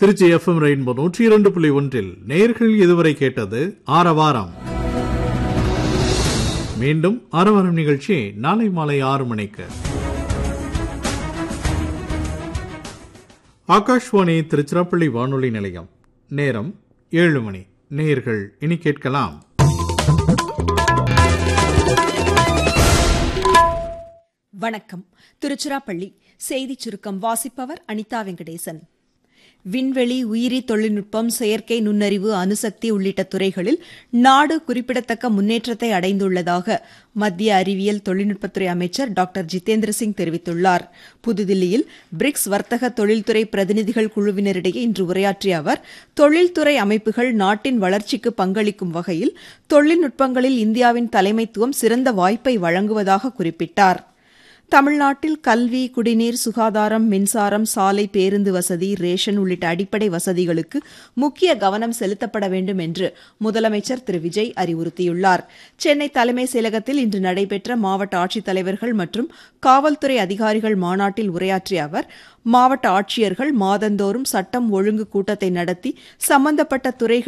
Trichy FM rainbow நூற்றி இரண்டு புள்ளி ஒன்றில் நேர்கள் இதுவரை கேட்டது ஆரவாரம் மீண்டும் ஆரவாரம் நிகழ்ச்சி நாளை மாலை ஆறு மணிக்கு ஆகாஷ்வாணி திருச்சிராப்பள்ளி வானொலி நிலையம் நேரம் ஏழு மணி நேயர்கள் இனி கேட்கலாம் வணக்கம் திருச்சிராப்பள்ளி செய்திச் சுருக்கம் வாசிப்பவர் அனிதா வெங்கடேசன் விண்வெளி உயிரி தொழில்நுட்பம் செயற்கை நுண்ணறிவு அணுசக்தி உள்ளிட்ட துறைகளில் நாடு குறிப்பிடத்தக்க முன்னேற்றத்தை அடைந்துள்ளதாக மத்திய அறிவியல் தொழில்நுட்பத்துறை அமைச்சர் டாக்டர் ஜிதேந்திர சிங் தெரிவித்துள்ளார் புதுதில்லியில் பிரிக்ஸ் வர்த்தக தொழில்துறை பிரதிநிதிகள் குழுவினரிடையே இன்று உரையாற்றிய அவர் தொழில்துறை அமைப்புகள் நாட்டின் வளர்ச்சிக்கு பங்களிக்கும் வகையில் தொழில்நுட்பங்களில் இந்தியாவின் தலைமைத்துவம் சிறந்த வாய்ப்பை வழங்குவதாக குறிப்பிட்டார் தமிழ்நாட்டில் கல்வி குடிநீர் சுகாதாரம் மின்சாரம் சாலை பேருந்து வசதி ரேஷன் உள்ளிட்ட அடிப்படை வசதிகளுக்கு முக்கிய கவனம் செலுத்தப்பட வேண்டும் என்று முதலமைச்சர் திரு விஜய் அறிவுறுத்தியுள்ளார் சென்னை தலைமை செயலகத்தில் இன்று நடைபெற்ற மாவட்ட ஆட்சித்தலைவர்கள் மற்றும் காவல்துறை அதிகாரிகள் மாநாட்டில் உரையாற்றிய அவர் மாவட்ட ஆட்சியர்கள் மாதந்தோறும் சட்டம் ஒழுங்கு கூட்டத்தை நடத்தி சம்பந்தப்பட்ட துறைகள்